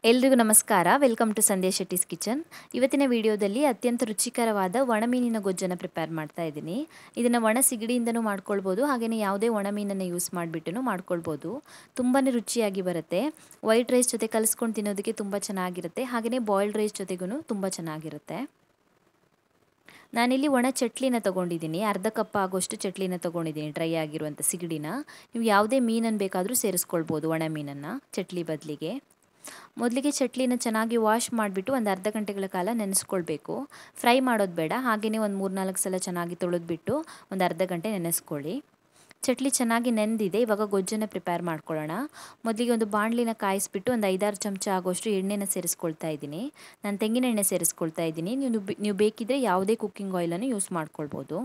ಎಲ್ರಿಗೂ ನಮಸ್ಕಾರ welcome to Sandhya Shetty's kitchen ಇವತ್ತಿನ ವಿಡಿಯೋದಲ್ಲಿ ಅತ್ಯಂತ ರುಚಿಕರವಾದ ಒಣಮೀನಿನ ಗೊಜ್ಜನ್ನು ಪ್ರಿಪೇರ್ ಮಾಡ್ತಾ ಇದ್ದೀನಿ ಇದನ್ನು ಒಣ ಸಿಗಡಿಯಿಂದನೂ ಮಾಡ್ಕೊಳ್ಬೋದು ಹಾಗೆಯೇ ಯಾವುದೇ ಒಣಮೀನನ್ನು ಯೂಸ್ ಮಾಡಿಬಿಟ್ಟು ಮಾಡ್ಕೊಳ್ಬೋದು ತುಂಬಾ ರುಚಿಯಾಗಿ ಬರುತ್ತೆ ವೈಟ್ ರೈಸ್ ಜೊತೆ ಕಲಿಸ್ಕೊಂಡು ತಿನ್ನೋದಕ್ಕೆ ತುಂಬ ಚೆನ್ನಾಗಿರುತ್ತೆ ಹಾಗೆಯೇ ಬಾಯ್ಲ್ಡ್ ರೈಸ್ ಜೊತೆಗೂ ತುಂಬ ಚೆನ್ನಾಗಿರುತ್ತೆ ನಾನಿಲ್ಲಿ ಒಣ ಚಟ್ಲಿನ ತೊಗೊಂಡಿದ್ದೀನಿ ಅರ್ಧ ಕಪ್ ಆಗೋಷ್ಟು ಚಟ್ಲಿನ ತೊಗೊಂಡಿದ್ದೀನಿ ಡ್ರೈ ಆಗಿರುವಂಥ ಸಿಗಡಿನ ನೀವು ಯಾವುದೇ ಮೀನನ್ನು ಬೇಕಾದರೂ ಸೇರಿಸ್ಕೊಳ್ಬೋದು ಒಣ ಮೀನನ್ನು ಚಟ್ಲಿ ಬದಲಿಗೆ ಮೊದಲಿಗೆ ಚಟ್ಲಿನ ಚೆನ್ನಾಗಿ ವಾಶ್ ಮಾಡಿಬಿಟ್ಟು ಒಂದು ಅರ್ಧ ಗಂಟೆಗಳ ಕಾಲ ನೆನೆಸ್ಕೊಳ್ಬೇಕು ಫ್ರೈ ಮಾಡೋದು ಬೇಡ ಹಾಗೆಯೇ ಒಂದು ಮೂರು ನಾಲ್ಕು ಸಲ ಚೆನ್ನಾಗಿ ತೊಳೆದ್ಬಿಟ್ಟು ಒಂದು ಅರ್ಧ ಗಂಟೆ ನೆನೆಸ್ಕೊಳ್ಳಿ ಚಟ್ಲಿ ಚೆನ್ನಾಗಿ ನೆಂದಿದೆ ಇವಾಗ ಗೊಜ್ಜನ್ನು ಪ್ರಿಪೇರ್ ಮಾಡ್ಕೊಳ್ಳೋಣ ಮೊದಲಿಗೆ ಒಂದು ಬಾಣಲಿನ ಕಾಯಿಸ್ಬಿಟ್ಟು ಒಂದು ಐದಾರು ಚಮಚ ಆಗೋಷ್ಟು ಎಣ್ಣೆನ ಸೇರಿಸ್ಕೊಳ್ತಾ ಇದ್ದೀನಿ ನಾನು ತೆಂಗಿನ ಎಣ್ಣೆ ಸೇರಿಸ್ಕೊಳ್ತಾ ಇದ್ದೀನಿ ನೀವು ನೀವು ಬೇಕಿದ್ದರೆ ಯಾವುದೇ ಕುಕ್ಕಿಂಗ್ ಆಯಿಲನ್ನು ಯೂಸ್ ಮಾಡ್ಕೊಳ್ಬೋದು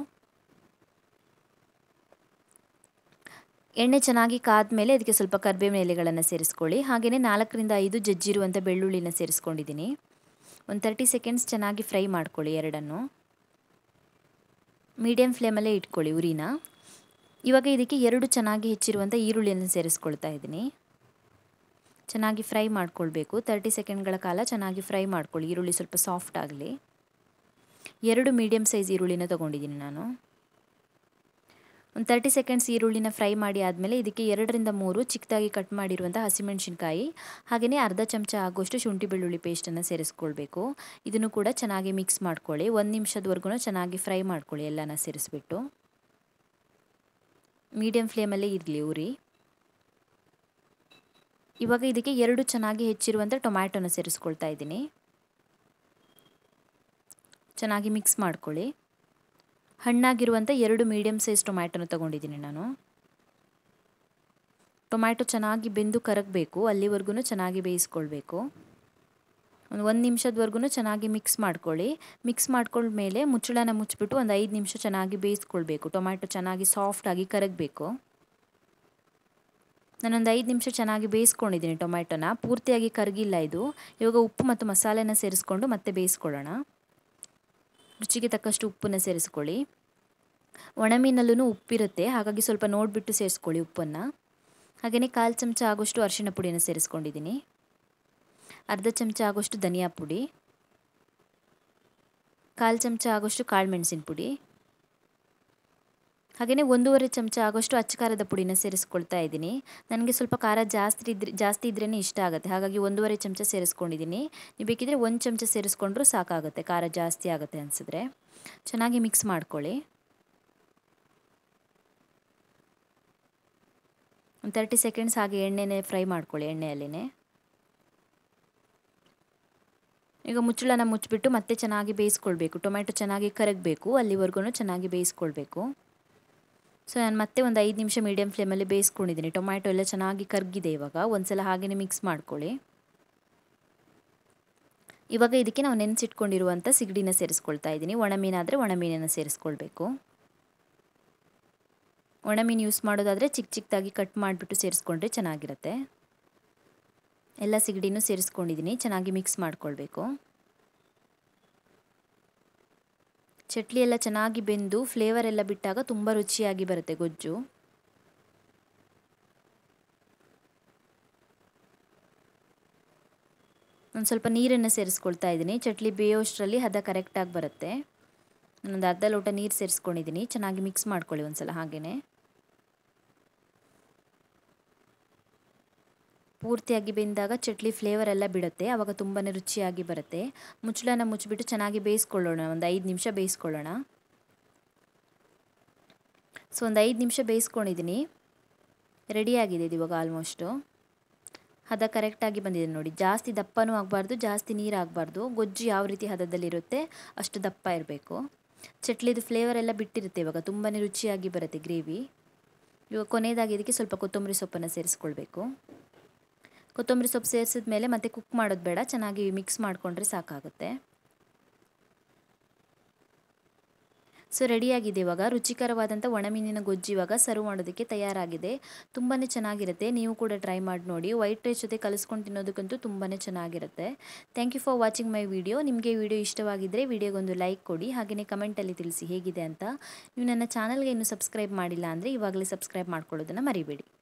ಎಣ್ಣೆ ಚೆನ್ನಾಗಿ ಕಾದ್ಮೇಲೆ ಅದಕ್ಕೆ ಸ್ವಲ್ಪ ಕರಿಬೇವಿನ ಎಲೆಗಳನ್ನು ಸೇರಿಸ್ಕೊಳ್ಳಿ ಹಾಗೆಯೇ ನಾಲ್ಕರಿಂದ ಐದು ಜಜ್ಜಿರುವಂಥ ಬೆಳ್ಳುಳ್ಳಿನ ಸೇರಿಸ್ಕೊಂಡಿದ್ದೀನಿ ಒಂದು ತರ್ಟಿ ಸೆಕೆಂಡ್ಸ್ ಚೆನ್ನಾಗಿ ಫ್ರೈ ಮಾಡ್ಕೊಳ್ಳಿ ಎರಡನ್ನು ಮೀಡಿಯಮ್ ಫ್ಲೇಮಲ್ಲೇ ಇಟ್ಕೊಳ್ಳಿ ಉರಿನ ಇವಾಗ ಇದಕ್ಕೆ ಎರಡು ಚೆನ್ನಾಗಿ ಹೆಚ್ಚಿರುವಂಥ ಈರುಳ್ಳಿಯನ್ನು ಸೇರಿಸ್ಕೊಳ್ತಾ ಇದ್ದೀನಿ ಚೆನ್ನಾಗಿ ಫ್ರೈ ಮಾಡ್ಕೊಳ್ಬೇಕು ತರ್ಟಿ ಸೆಕೆಂಡ್ಗಳ ಕಾಲ ಚೆನ್ನಾಗಿ ಫ್ರೈ ಮಾಡ್ಕೊಳ್ಳಿ ಈರುಳ್ಳಿ ಸ್ವಲ್ಪ ಸಾಫ್ಟ್ ಆಗಲಿ ಎರಡು ಮೀಡಿಯಮ್ ಸೈಜ್ ಈರುಳ್ಳಿನ ತೊಗೊಂಡಿದ್ದೀನಿ ನಾನು ಒಂದು ತರ್ಟಿ ಸೆಕೆಂಡ್ಸ್ ಈರುಳ್ಳಿನ ಫ್ರೈ ಮಾಡಿ ಆದಮೇಲೆ ಇದಕ್ಕೆ ಎರಡರಿಂದ ಮೂರು ಚಿಕ್ಕದಾಗಿ ಕಟ್ ಮಾಡಿರುವಂಥ ಹಸಿಮೆಣಸಿನ್ಕಾಯಿ ಹಾಗೆಯೇ ಅರ್ಧ ಚಮಚ ಆಗೋಷ್ಟು ಶುಂಠಿ ಬೆಳ್ಳುಳ್ಳಿ ಪೇಸ್ಟನ್ನು ಸೇರಿಸ್ಕೊಳ್ಬೇಕು ಇದನ್ನು ಕೂಡ ಚೆನ್ನಾಗಿ ಮಿಕ್ಸ್ ಮಾಡ್ಕೊಳ್ಳಿ ಒಂದು ನಿಮಿಷದವರೆಗೂ ಚೆನ್ನಾಗಿ ಫ್ರೈ ಮಾಡ್ಕೊಳ್ಳಿ ಎಲ್ಲನ ಸೇರಿಸ್ಬಿಟ್ಟು ಮೀಡಿಯಮ್ ಫ್ಲೇಮಲ್ಲೇ ಇರಲಿ ಉರಿ ಇವಾಗ ಇದಕ್ಕೆ ಎರಡು ಚೆನ್ನಾಗಿ ಹೆಚ್ಚಿರುವಂಥ ಟೊಮ್ಯಾಟೊನ ಸೇರಿಸ್ಕೊಳ್ತಾ ಇದ್ದೀನಿ ಚೆನ್ನಾಗಿ ಮಿಕ್ಸ್ ಮಾಡ್ಕೊಳ್ಳಿ ಹಣ್ಣಾಗಿರುವಂಥ ಎರಡು ಮೀಡಿಯಮ್ ಸೈಜ್ ಟೊಮ್ಯಾಟೊನ ತೊಗೊಂಡಿದ್ದೀನಿ ನಾನು ಟೊಮ್ಯಾಟೊ ಚೆನ್ನಾಗಿ ಬೆಂದು ಕರಗಬೇಕು ಅಲ್ಲಿವರೆಗೂ ಚೆನ್ನಾಗಿ ಬೇಯಿಸ್ಕೊಳ್ಬೇಕು ಒಂದು ಒಂದು ನಿಮಿಷದವರೆಗೂ ಚೆನ್ನಾಗಿ ಮಿಕ್ಸ್ ಮಾಡ್ಕೊಳ್ಳಿ ಮಿಕ್ಸ್ ಮಾಡ್ಕೊಂಡ್ಮೇಲೆ ಮುಚ್ಚಳನ ಮುಚ್ಚಿಬಿಟ್ಟು ಒಂದು ಐದು ನಿಮಿಷ ಚೆನ್ನಾಗಿ ಬೇಯಿಸ್ಕೊಳ್ಬೇಕು ಟೊಮ್ಯಾಟೊ ಚೆನ್ನಾಗಿ ಸಾಫ್ಟಾಗಿ ಕರಗಬೇಕು ನಾನೊಂದು ಐದು ನಿಮಿಷ ಚೆನ್ನಾಗಿ ಬೇಯಿಸ್ಕೊಂಡಿದ್ದೀನಿ ಟೊಮ್ಯಾಟೊನ ಪೂರ್ತಿಯಾಗಿ ಕರಗಿಲ್ಲ ಇದು ಇವಾಗ ಉಪ್ಪು ಮತ್ತು ಮಸಾಲೆನ ಸೇರಿಸ್ಕೊಂಡು ಮತ್ತೆ ಬೇಯಿಸ್ಕೊಳ್ಳೋಣ ರುಚಿಗೆ ತಕ್ಕಷ್ಟು ಉಪ್ಪನ್ನು ಸೇರಿಸ್ಕೊಳ್ಳಿ ಒಣಮೀನಲ್ಲೂ ಉಪ್ಪಿರುತ್ತೆ ಹಾಗಾಗಿ ಸ್ವಲ್ಪ ನೋಡಿಬಿಟ್ಟು ಸೇರಿಸ್ಕೊಳ್ಳಿ ಉಪ್ಪನ್ನು ಹಾಗೆಯೇ ಕಾಲು ಚಮಚ ಆಗೋಷ್ಟು ಅರಿಶಿಣ ಪುಡಿನ ಸೇರಿಸ್ಕೊಂಡಿದ್ದೀನಿ ಅರ್ಧ ಚಮಚ ಆಗೋಷ್ಟು ಧನಿಯಾ ಪುಡಿ ಕಾಲು ಚಮಚ ಆಗೋಷ್ಟು ಕಾಳು ಮೆಣಸಿನ ಪುಡಿ ಹಾಗೆಯೇ ಒಂದೂವರೆ ಚಮಚ ಆಗೋಷ್ಟು ಅಚ್ಚ ಖಾರದ ಪುಡಿನ ಸೇರಿಸ್ಕೊಳ್ತಾ ಇದ್ದೀನಿ ನನಗೆ ಸ್ವಲ್ಪ ಖಾರ ಜಾಸ್ತಿ ಇದ್ರೆ ಜಾಸ್ತಿ ಇದ್ರೇ ಇಷ್ಟ ಆಗುತ್ತೆ ಹಾಗಾಗಿ ಒಂದೂವರೆ ಚಮಚ ಸೇರಿಸ್ಕೊಂಡಿದ್ದೀನಿ ನೀವು ಬೇಕಿದ್ರೆ ಒಂದು ಚಮಚ ಸೇರಿಸ್ಕೊಂಡ್ರೂ ಸಾಕಾಗುತ್ತೆ ಖಾರ ಜಾಸ್ತಿ ಆಗುತ್ತೆ ಅನಿಸಿದ್ರೆ ಚೆನ್ನಾಗಿ ಮಿಕ್ಸ್ ಮಾಡ್ಕೊಳ್ಳಿ ಒಂದು ತರ್ಟಿ ಸೆಕೆಂಡ್ಸ್ ಹಾಗೆ ಎಣ್ಣೆನೇ ಫ್ರೈ ಮಾಡ್ಕೊಳ್ಳಿ ಎಣ್ಣೆಯಲ್ಲಿನೇ ಈಗ ಮುಚ್ಚಳನ ಮುಚ್ಚಿಬಿಟ್ಟು ಮತ್ತೆ ಚೆನ್ನಾಗಿ ಬೇಯಿಸ್ಕೊಳ್ಬೇಕು ಟೊಮೆಟೊ ಚೆನ್ನಾಗಿ ಕರಗಬೇಕು ಅಲ್ಲಿವರೆಗೂ ಚೆನ್ನಾಗಿ ಬೇಯಿಸ್ಕೊಳ್ಬೇಕು ಸೊ ನಾನು ಮತ್ತೆ ಒಂದು ಐದು ನಿಮಿಷ ಮೀಡಿಯಮ್ ಫ್ಲೇಮಲ್ಲಿ ಬೇಯಿಸ್ಕೊಂಡಿದ್ದೀನಿ ಟೊಮ್ಯಾಟೊ ಎಲ್ಲ ಚೆನ್ನಾಗಿ ಕರಗಿದೆ ಇವಾಗ ಒಂದ್ಸಲ ಹಾಗೆಯೇ ಮಿಕ್ಸ್ ಮಾಡ್ಕೊಳ್ಳಿ ಇವಾಗ ಇದಕ್ಕೆ ನಾವು ನೆನೆಸಿಟ್ಕೊಂಡಿರುವಂಥ ಸಿಗಡಿನ ಸೇರಿಸ್ಕೊಳ್ತಾ ಇದ್ದೀನಿ ಒಣಮೀನಾದರೆ ಒಣಮೀನನ್ನು ಸೇರಿಸ್ಕೊಳ್ಬೇಕು ಒಣಮೀನು ಯೂಸ್ ಮಾಡೋದಾದರೆ ಚಿಕ್ಕ ಚಿಕ್ಕದಾಗಿ ಕಟ್ ಮಾಡಿಬಿಟ್ಟು ಸೇರಿಸ್ಕೊಂಡ್ರೆ ಚೆನ್ನಾಗಿರುತ್ತೆ ಎಲ್ಲ ಸಿಗಡಿನೂ ಸೇರಿಸ್ಕೊಂಡಿದ್ದೀನಿ ಚೆನ್ನಾಗಿ ಮಿಕ್ಸ್ ಮಾಡ್ಕೊಳ್ಬೇಕು ಚಟ್ಲಿ ಎಲ್ಲ ಚೆನ್ನಾಗಿ ಬೆಂದು ಫ್ಲೇವರ್ ಎಲ್ಲ ಬಿಟ್ಟಾಗ ತುಂಬ ರುಚಿಯಾಗಿ ಬರುತ್ತೆ ಗೊಜ್ಜು ಒಂದು ಸ್ವಲ್ಪ ನೀರನ್ನು ಸೇರಿಸ್ಕೊಳ್ತಾ ಇದ್ದೀನಿ ಚಟ್ಲಿ ಬೇಯೋಷ್ಟರಲ್ಲಿ ಹದ ಕರೆಕ್ಟಾಗಿ ಬರುತ್ತೆ ನಾನೊಂದು ಅರ್ಧ ಲೋಟ ನೀರು ಸೇರಿಸ್ಕೊಂಡಿದ್ದೀನಿ ಚೆನ್ನಾಗಿ ಮಿಕ್ಸ್ ಮಾಡ್ಕೊಳ್ಳಿ ಒಂದು ಸಲ ಹಾಗೆಯೇ ಪೂರ್ತಿಯಾಗಿ ಬೆಂದಾಗ ಚಟ್ಲಿ ಫ್ಲೇವರ್ ಎಲ್ಲ ಬಿಡುತ್ತೆ ಆವಾಗ ತುಂಬಾ ರುಚಿಯಾಗಿ ಬರುತ್ತೆ ಮುಚ್ಚಳನ ಮುಚ್ಚಿಬಿಟ್ಟು ಚೆನ್ನಾಗಿ ಬೇಯಿಸ್ಕೊಳ್ಳೋಣ ಒಂದು ಐದು ನಿಮಿಷ ಬೇಯಿಸ್ಕೊಳ್ಳೋಣ ಸೊ ಒಂದು ಐದು ನಿಮಿಷ ಬೇಯಿಸ್ಕೊಂಡಿದ್ದೀನಿ ರೆಡಿಯಾಗಿದೆ ಇದು ಇವಾಗ ಆಲ್ಮೋಸ್ಟು ಹದ ಕರೆಕ್ಟಾಗಿ ಬಂದಿದೆ ನೋಡಿ ಜಾಸ್ತಿ ದಪ್ಪನೂ ಆಗಬಾರ್ದು ಜಾಸ್ತಿ ನೀರು ಆಗಬಾರ್ದು ಗೊಜ್ಜು ಯಾವ ರೀತಿ ಹದದಲ್ಲಿರುತ್ತೆ ಅಷ್ಟು ದಪ್ಪ ಇರಬೇಕು ಚಟ್ಲಿದು ಫ್ಲೇವರ್ ಎಲ್ಲ ಬಿಟ್ಟಿರುತ್ತೆ ಇವಾಗ ತುಂಬಾ ರುಚಿಯಾಗಿ ಬರುತ್ತೆ ಗ್ರೇವಿ ಇವಾಗ ಕೊನೆಯದಾಗಿ ಇದಕ್ಕೆ ಸ್ವಲ್ಪ ಕೊತ್ತಂಬರಿ ಸೊಪ್ಪನ್ನು ಸೇರಿಸ್ಕೊಳ್ಬೇಕು ಕೊತ್ತಂಬರಿ ಸೊಪ್ಪು ಸೇರಿಸಿದ ಮೇಲೆ ಮತ್ತೆ ಕುಕ್ ಮಾಡೋದು ಬೇಡ ಚೆನ್ನಾಗಿ ಮಿಕ್ಸ್ ಮಾಡಿಕೊಂಡ್ರೆ ಸಾಕಾಗುತ್ತೆ ಸೊ ರೆಡಿಯಾಗಿದೆ ಇವಾಗ ರುಚಿಕರವಾದಂಥ ಒಣಮೀನಿನ ಗೊಜ್ಜು ಇವಾಗ ಸರ್ವ್ ಮಾಡೋದಕ್ಕೆ ತಯಾರಾಗಿದೆ ತುಂಬಾ ಚೆನ್ನಾಗಿರುತ್ತೆ ನೀವು ಕೂಡ ಟ್ರೈ ಮಾಡಿ ನೋಡಿ ವೈಟ್ ರೈಸ್ ಜೊತೆ ಕಲಿಸ್ಕೊಂಡು ತಿನ್ನೋದಕ್ಕಂತೂ ತುಂಬಾ ಚೆನ್ನಾಗಿರುತ್ತೆ thank you for watching my video ನಿಮಗೆ ವಿಡಿಯೋ ಇಷ್ಟವಾಗಿದ್ದರೆ ವಿಡಿಯೋಗೊಂದು ಲೈಕ್ ಕೊಡಿ ಹಾಗೆಯೇ ಕಮೆಂಟಲ್ಲಿ ತಿಳಿಸಿ ಹೇಗಿದೆ ಅಂತ ನೀವು ನನ್ನ ಚಾನಲ್ಗೆ ಇನ್ನೂ ಸಬ್ಸ್ಕ್ರೈಬ್ ಮಾಡಿಲ್ಲ ಅಂದರೆ ಇವಾಗಲೇ ಸಬ್ಸ್ಕ್ರೈಬ್ ಮಾಡ್ಕೊಳ್ಳೋದನ್ನು ಮರಿಬೇಡಿ